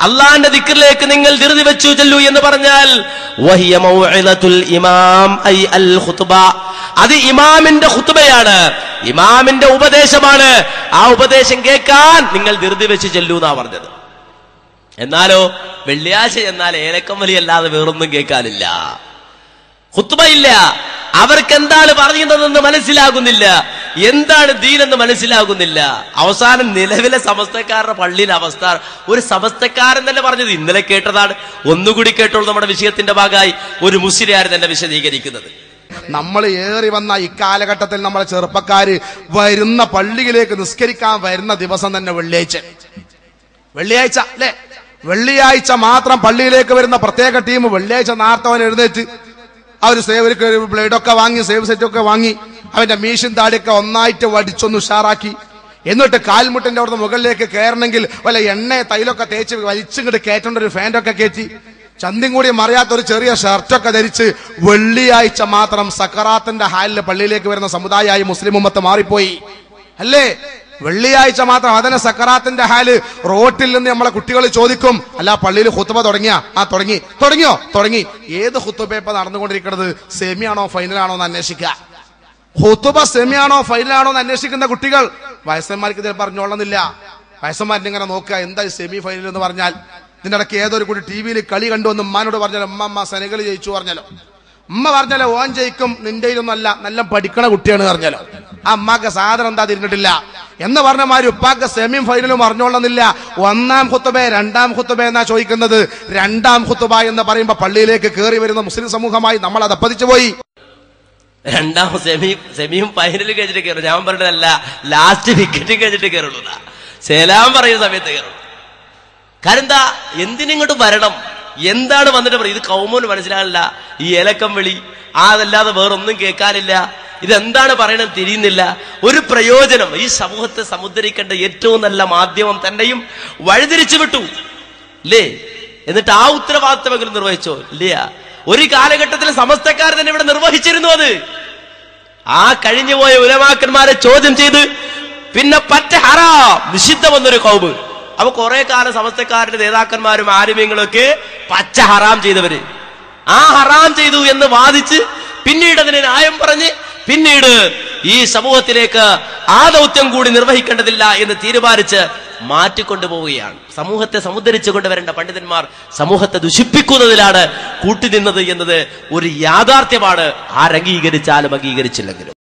അള്ളാന്റെ ദിക്റിലേക്ക് നിങ്ങൾ ധൃതി വെച്ചു ചെല്ലൂ എന്ന് പറഞ്ഞാൽ വഹിയ മൗഇദത്തുൽ ഇമാം ഐ അൽ ഖുത്ബ അത് ഇമാമിന്റെ ഖുത്ബയാണ് ഇമാമിന്റെ ഉപദേശമാണ് ആ ഉപദേശം കേൾക്കാൻ നിങ്ങൾ ധൃതി വെച്ച് ചെല്ലൂ എന്നാ പറഞ്ഞത് എന്നാലോ വെള്ളിയാഴ്ച എന്നാൽ ഏലക്കം വലി അല്ലാതെ വേറൊന്നും കേൾക്കാനില്ല ഹുത്തുബയില്ല അവർക്ക് എന്താണ് പറയുന്നതെന്ന് മനസ്സിലാകുന്നില്ല എന്താണ് ദീനെന്ന് മനസ്സിലാകുന്നില്ല അവസാനം നിലവിലെ സമസ്തക്കാരുടെ പള്ളിയിലെ അവസ്ഥ ഒരു സമസ്തക്കാരൻ തന്നെ പറഞ്ഞത് ഇന്നലെ കേട്ടതാണ് ഒന്നുകൂടി കേട്ടോളൂ നമ്മുടെ വിഷയത്തിന്റെ ഭാഗമായി ഒരു മുസ്ലിയാർ തന്നെ വിശദീകരിക്കുന്നത് നമ്മൾ ഏറി വന്ന ഇക്കാലഘട്ടത്തിൽ നമ്മളെ ചെറുപ്പക്കാര് വരുന്ന പള്ളിയിലേക്ക് നിസ്കരിക്കാൻ വരുന്ന ദിവസം തന്നെ വെള്ളിയാഴ്ച വെള്ളിയാഴ്ച അല്ലെ വെള്ളിയാഴ്ച മാത്രം പള്ളിയിലേക്ക് വരുന്ന പ്രത്യേക ടീം വെള്ളിയാഴ്ച നാർത്തവൻ എഴുന്നേറ്റ് അവർ സേവർക്ക് ബ്ലേഡൊക്കെ വാങ്ങി സേവ് സെറ്റൊക്കെ വാങ്ങി അവന്റെ മീശും താടിയൊക്കെ ഒന്നായിട്ട് വടിച്ചൊന്ന് ഉഷാറാക്കി എന്നിട്ട് കാൽമുട്ടിന്റെ അവിടുന്ന് മുകളിലേക്ക് കയറണമെങ്കിൽ വല്ല എണ്ണ തൈലൊക്കെ തേച്ച് വലിച്ചിങ്ങോട്ട് കയറ്റേണ്ട ഒരു ഫാൻറ്റൊക്കെ കയറ്റി ചന്തിയും കൂടി മറിയാത്ത ഒരു ചെറിയ ഷർട്ടൊക്കെ ധരിച്ച് വെള്ളിയാഴ്ച മാത്രം സക്കറാത്തിന്റെ ഹാലിൽ പള്ളിയിലേക്ക് വരുന്ന സമുദായമായി മുസ്ലിം ഉമ്മത്ത് മാറിപ്പോയി അല്ലേ വെള്ളിയാഴ്ച മാത്രം അതിനെ സക്കറാത്തിന്റെ ഹാല് റോട്ടിൽ നിന്ന് നമ്മളെ കുട്ടികൾ ചോദിക്കും അല്ല പള്ളിയിൽ ഹുത്തുബ തുടങ്ങിയ ആ തുടങ്ങി തുടങ്ങിയോ തുടങ്ങി ഏത് ഹുത്തുബ നടന്നുകൊണ്ടിരിക്കുന്നത് സെമിയാണോ ഫൈനലാണോ എന്ന് അന്വേഷിക്കുക ഹുത്തുബ സെമിയാണോ ഫൈനലാണോ എന്ന് അന്വേഷിക്കുന്ന കുട്ടികൾ വയസ്സന്മാർക്ക് ഇതിൽ പറഞ്ഞോളുന്നില്ല വയസ്സന്മാരിനെ ഇങ്ങനെ നോക്കുക എന്താ ഈ സെമി ഫൈനൽ എന്ന് പറഞ്ഞാൽ ഇതിന്റെ ഇടയ്ക്ക് ഏതൊരു കൂടി ടി വിയിൽ കളി കണ്ടു എന്ന് ഉമ്മാനോട് പറഞ്ഞാലോ ഉമ്മ അമ്മ സെനകൾ ജയിച്ചു പറഞ്ഞാലോ ഉമ്മ പറഞ്ഞാലോ ഓൻ ജയിക്കും നിന്റെ അല്ല നല്ല പഠിക്കണ കുട്ടിയാണ് പറഞ്ഞാലോ ആ അമ്മാക്ക് സാധനം എന്താ തിരിഞ്ഞിട്ടില്ല എന്ന് പറഞ്ഞ മാതിരി ഉപ്പാക്ക് സെമിയും ഫൈനലും അറിഞ്ഞോളുന്നില്ല ഒന്നാം ഖുത്തുബ രണ്ടാം ഖുത്തുബ എന്നാ ചോദിക്കുന്നത് രണ്ടാം ഖുത്തുബ എന്ന് പറയുമ്പോൾ പള്ളിയിലേക്ക് കയറി വരുന്ന മുസ്ലിം സമൂഹമായി നമ്മൾ അതപ്പതിച്ചു പോയി രണ്ടാം സെമി സെമിയും ഫൈനലും കഴിച്ചിട്ട് കയറും ഞാൻ പറഞ്ഞതല്ല ലാസ്റ്റ് വിക്കറ്റും കഴിച്ചിട്ട് കയറുള്ളൂ എന്നാ. സേലാം പറയുന്ന സമയത്ത് കയറുള്ളൂ കാരണം എന്താ എന്തിനിങ്ങോട്ട് വരണം എന്താണ് വന്നിട്ട് പറയുന്നത് ഇത് കൗമോന് മനസ്സിലാകില്ല ഈ ഏലക്കം വിളി ആ അതല്ലാതെ വേറൊന്നും കേൾക്കാനില്ല ഇതെന്താണ് പറയണത് തിരിയുന്നില്ല ഒരു പ്രയോജനം ഈ സമൂഹത്തെ സമുദ്ധരിക്കേണ്ട ഏറ്റവും നല്ല മാധ്യമം തന്നെയും വഴിതിരിച്ചു വിട്ടു അല്ലേ എന്നിട്ട് ആ ഉത്തരവാദിത്തമെങ്കിലും നിർവഹിച്ചോ ഇല്ല ഒരു കാലഘട്ടത്തിൽ സമസ്തക്കാർ തന്നെ ഇവിടെ നിർവഹിച്ചിരുന്നു അത് ആ കഴിഞ്ഞുപോയ ഉലമാക്കന്മാരെ ചോദ്യം ചെയ്ത് പിന്നെ പറ്റ ഹറാം നിഷിദ്ധം വന്നൊരു കൗബ് അപ്പൊ കുറെ കാലം സമസ്തക്കാരുടെ നേതാക്കന്മാരും ആരുമ്യങ്ങളൊക്കെ പച്ച ഹറാം ചെയ്തവര് ആ ഹറാം ചെയ്തു എന്ന് വാദിച്ച് പിന്നീട് അതിനെ ന്യായം പറഞ്ഞ് പിന്നീട് ഈ സമൂഹത്തിലേക്ക് ആ ദൗത്യം കൂടി നിർവഹിക്കേണ്ടതില്ല എന്ന് തീരുമാനിച്ച് മാറ്റിക്കൊണ്ടുപോവുകയാണ് സമൂഹത്തെ സമുദ്ധരിച്ചു കൊണ്ടുവരേണ്ട പണ്ഡിതന്മാർ സമൂഹത്തെ ദുഷിപ്പിക്കുന്നതിലാണ് കൂട്ടുനിന്നത് എന്നത് ഒരു യാഥാർത്ഥ്യമാണ് ആരംഗീകരിച്ചാലും അംഗീകരിച്ചില്ലെങ്കിലും